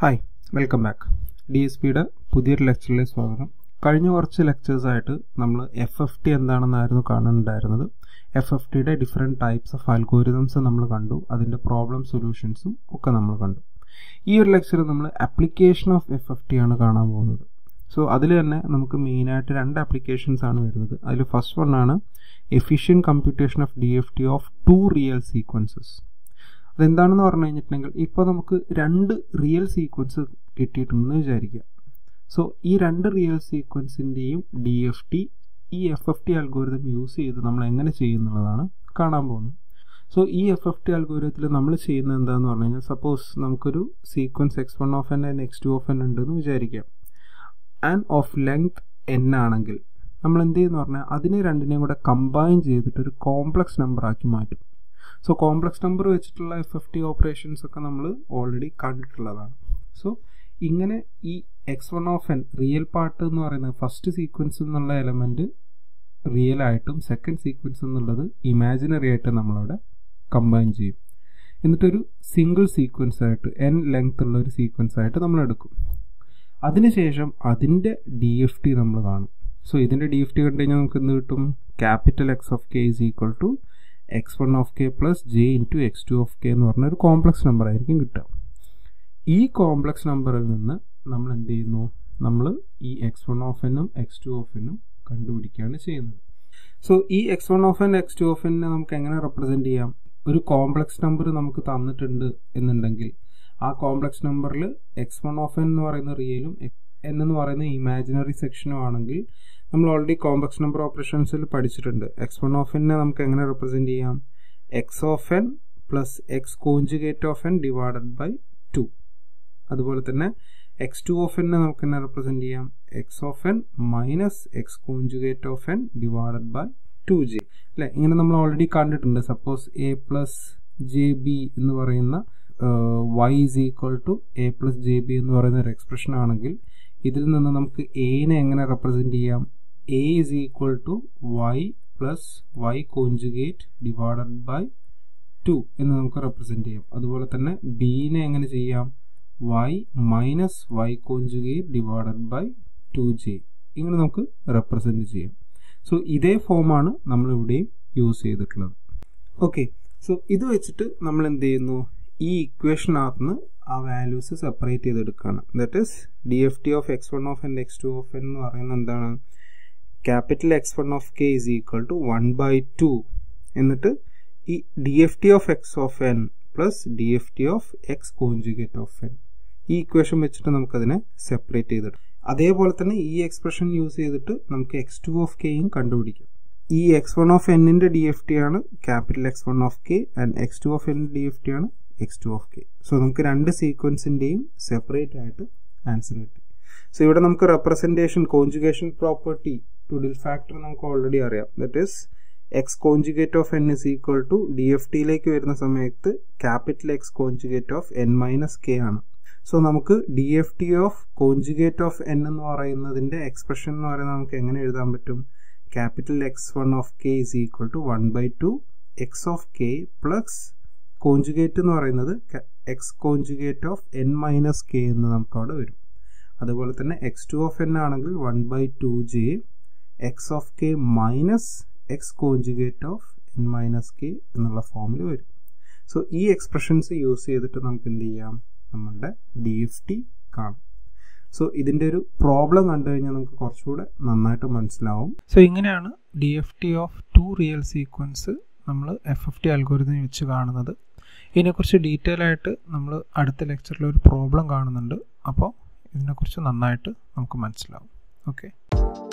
hi welcome back D S പിയുടെ പുതിയൊരു ലെക്ചറിലേക്ക് സ്വാഗതം കഴിഞ്ഞ കുറച്ച് ലെക്ചേഴ്സായിട്ട് നമ്മൾ എഫ് എഫ് ടി എന്താണെന്നായിരുന്നു കാണുന്നുണ്ടായിരുന്നത് എഫ് എഫ് ടിയുടെ ഡിഫറെൻറ്റ് ടൈപ്സ് ഓഫ് ആൽഗോരിതംസ് നമ്മൾ കണ്ടു അതിൻ്റെ പ്രോബ്ലം സൊല്യൂഷൻസും ഒക്കെ നമ്മൾ കണ്ടു ഈ ഒരു ലെക്ചർ നമ്മൾ application of F F T ആണ് കാണാൻ പോകുന്നത് സോ അതിൽ തന്നെ നമുക്ക് മെയിനായിട്ട് രണ്ട് ആപ്ലിക്കേഷൻസ് ആണ് വരുന്നത് അതിൽ ഫസ്റ്റ് വൺ ആണ് efficient computation of D F T of two real sequences അതെന്താണെന്ന് പറഞ്ഞു കഴിഞ്ഞിട്ടുണ്ടെങ്കിൽ ഇപ്പോൾ നമുക്ക് രണ്ട് റിയൽ സീക്വൻസ് കിട്ടിയിട്ടുണ്ടെന്ന് വിചാരിക്കുക സോ ഈ രണ്ട് റിയൽ സീക്വൻസിൻ്റെയും ഡി എഫ് ടി ഈ F F T algorithm use ചെയ്ത് നമ്മൾ എങ്ങനെ ചെയ്യുന്നുള്ളതാണ് കാണാൻ പോകുന്നത് സോ ഈ എഫ് എഫ് ടി അൽഗോരിതത്തിൽ നമ്മൾ ചെയ്യുന്നത് എന്താണെന്ന് പറഞ്ഞു കഴിഞ്ഞാൽ സപ്പോസ് നമുക്കൊരു sequence X one of N and X two of N ഉണ്ടെന്ന് വിചാരിക്കാം ആൻഡ് ഓഫ് ലെങ്ത് എൻ ആണെങ്കിൽ നമ്മൾ എന്ത് ചെയ്യുന്ന പറഞ്ഞാൽ അതിനെ രണ്ടിനെയും കൂടെ കമ്പൈൻ ചെയ്തിട്ട് ഒരു കോംപ്ലക്സ് നമ്പർ ആക്കി മാറ്റും സോ കോംപ്ലക്സ് നമ്പർ വെച്ചിട്ടുള്ള എഫ് എഫ് ടി ഓപ്പറേഷൻസ് ഒക്കെ നമ്മൾ ഓൾറെഡി കണ്ടിട്ടുള്ളതാണ് സോ ഇങ്ങനെ ഈ X one of N real part എന്ന് പറയുന്നത് ഫസ്റ്റ് സീക്വൻസ് എന്നുള്ള എലമെൻറ്റ് റിയൽ ആയിട്ടും സെക്കൻഡ് സീക്വൻസ് എന്നുള്ളത് ഇമാജിനറി ആയിട്ട് നമ്മളവിടെ കമ്പൈൻ ചെയ്യും എന്നിട്ടൊരു സിംഗിൾ സീക്വൻസ് ആയിട്ട് എൻ ലെങ്ത് ഉള്ള ഒരു സീക്വൻസ് ആയിട്ട് നമ്മൾ എടുക്കും അതിനുശേഷം അതിൻ്റെ ഡി എഫ് ടി നമ്മൾ കാണും സോ ഇതിൻ്റെ ഡി എഫ് ടി കണ്ടു കഴിഞ്ഞാൽ നമുക്ക് എന്ത് കിട്ടും capital X of K is equal to X one of K plus J into X two of K എന്ന് പറഞ്ഞ ഒരു കോംപ്ലക്സ് നമ്പർ ആയിരിക്കും കിട്ടുക ഈ കോംപ്ലക്സ് നമ്പറിൽ നിന്ന് നമ്മൾ എന്ത് ചെയ്യുന്നു നമ്മൾ ഈ എക്സ് വൺ ഓഫ് എന്നും എക്സ് ടു ഓഫ് എന്നും കണ്ടുപിടിക്കുകയാണ് ചെയ്യുന്നത് സോ ഈ X one of N X two of എന്നിനെ നമുക്ക് എങ്ങനെ റെപ്രസെൻറ്റ് ചെയ്യാം ഒരു കോംപ്ലക്സ് നമ്പർ നമുക്ക് തന്നിട്ടുണ്ട് എന്നുണ്ടെങ്കിൽ ആ കോംപ്ലക്സ് നമ്പറിൽ എക്സ് വൺ ഓഫ് എൻ എന്ന് പറയുന്ന റിയലും എൻ എന്ന് പറയുന്ന ഇമാജിനറി സെക്ഷനും ആണെങ്കിൽ നമ്മൾ ഓൾറെഡി കോംപ്ലക്സ് നമ്പർ ഓപ്പറേഷൻസിൽ പഠിച്ചിട്ടുണ്ട് എക്സ് വൺ ഓഫ് എന്നെ നമുക്ക് എങ്ങനെ റെപ്രസെൻറ്റ് ചെയ്യാം X of N plus X conjugate of N divided by two അതുപോലെ തന്നെ എക്സ് ടു ഓഫ് എന്നെ നമുക്ക് എന്നെ റെപ്രസെൻറ്റ് ചെയ്യാം X of N minus X conjugate of N divided by two J അല്ലേ ഇങ്ങനെ നമ്മൾ ഓൾറെഡി കണ്ടിട്ടുണ്ട് suppose A plus J B എന്ന് പറയുന്ന Y is equal to A plus J B എന്ന് പറയുന്ന ഒരു എക്സ്പ്രഷൻ ആണെങ്കിൽ ഇതിൽ നിന്ന് നമുക്ക് എനെ എങ്ങനെ റെപ്രസെൻറ്റ് ചെയ്യാം A is equal to Y plus Y conjugate divided by two എന്ന് നമുക്ക് റെപ്രസെൻറ്റ് ചെയ്യാം അതുപോലെ തന്നെ ബീനെ എങ്ങനെ ചെയ്യാം Y minus Y conjugate divided by two J ഇങ്ങനെ നമുക്ക് റെപ്രസെൻറ്റ് ചെയ്യാം സോ ഇതേ ഫോമാണ് നമ്മൾ ഇവിടെയും യൂസ് ചെയ്തിട്ടുള്ളത് ഓക്കെ സോ ഇത് വെച്ചിട്ട് നമ്മൾ എന്ത് ചെയ്യുന്നു ഈ ഇക്വേഷനകത്ത് നിന്ന് ആ വാല്യൂസ് സെപ്പറേറ്റ് ചെയ്തെടുക്കുകയാണ് that is D F T of X one of N X two of N എന്ന് പറയുന്നത് എന്താണ് capital X one of K is equal to one by two എന്നിട്ട് ഈ D F T of X of N plus D F T of X conjugate of N ഈ equation വെച്ചിട്ട് നമുക്കതിനെ separate ചെയ്തെടുക്കാം അതേപോലെ തന്നെ ഈ എക്സ്പ്രഷൻ യൂസ് ചെയ്തിട്ട് നമുക്ക് എക്സ് ടു ഓഫ് കെയും കണ്ടുപിടിക്കാം ഈ എക്സ് വൺ ഓഫ് എന്നിന്റെ ഡി എഫ് ടി ആണ് capital X one of K and X two of എന്നിന്റെ ഡി എഫ് ടി ആണ് X two of K so നമുക്ക് രണ്ട് സീക്വൻസിൻ്റെയും സെപ്പറേറ്റ് ആയിട്ട് ആൻസർ കിട്ടി സോ ഇവിടെ നമുക്ക് റെപ്രസെൻറ്റേഷൻ കോഞ്ചുഗേഷൻ പ്രോപ്പർട്ടി ടുഡിൽ ഫാക്ടർ നമുക്ക് ഓൾറെഡി അറിയാം that is X conjugate of N is equal to D F ടിയിലേക്ക് വരുന്ന സമയത്ത് capital X conjugate of N minus K ആണ് സോ നമുക്ക് D F T of conjugate of N എന്ന് പറയുന്നതിന്റെ എക്സ്പ്രഷൻ എന്ന് പറയുന്നത് നമുക്ക് എങ്ങനെ എഴുതാൻ പറ്റും capital X one of K is equal to one by two X of K plus conjugate എന്ന് പറയുന്നത് X conjugate of N minus K എന്ന് നമുക്ക് അവിടെ വരും അതുപോലെ തന്നെ എക്സ് ടു ഓഫ് എൻ ആണെങ്കിൽ one by two J X of K minus X conjugate of N minus K എന്നുള്ള ഫോമിൽ വരും സോ ഈ എക്സ്പ്രഷൻസ് യൂസ് ചെയ്തിട്ട് നമുക്ക് എന്ത് ചെയ്യാം നമ്മളുടെ ഡി എഫ് ടി കാണും സോ ഇതിൻ്റെ ഒരു പ്രോബ്ലം കണ്ടു കഴിഞ്ഞാൽ നമുക്ക് കുറച്ചുകൂടെ നന്നായിട്ട് മനസ്സിലാവും സോ ഇങ്ങനെയാണ് D F T of two real sequence നമ്മൾ എഫ് എഫ് ടി അൽഗോരിതം വെച്ച് കാണുന്നത് ഇതിനെക്കുറിച്ച് ഡീറ്റെയിൽ ആയിട്ട് നമ്മൾ അടുത്ത ലെക്ചറിൽ ഒരു പ്രോബ്ലം കാണുന്നുണ്ട് അപ്പോൾ ഇതിനെക്കുറിച്ച് നന്നായിട്ട് നമുക്ക് മനസ്സിലാവും ഓക്കെ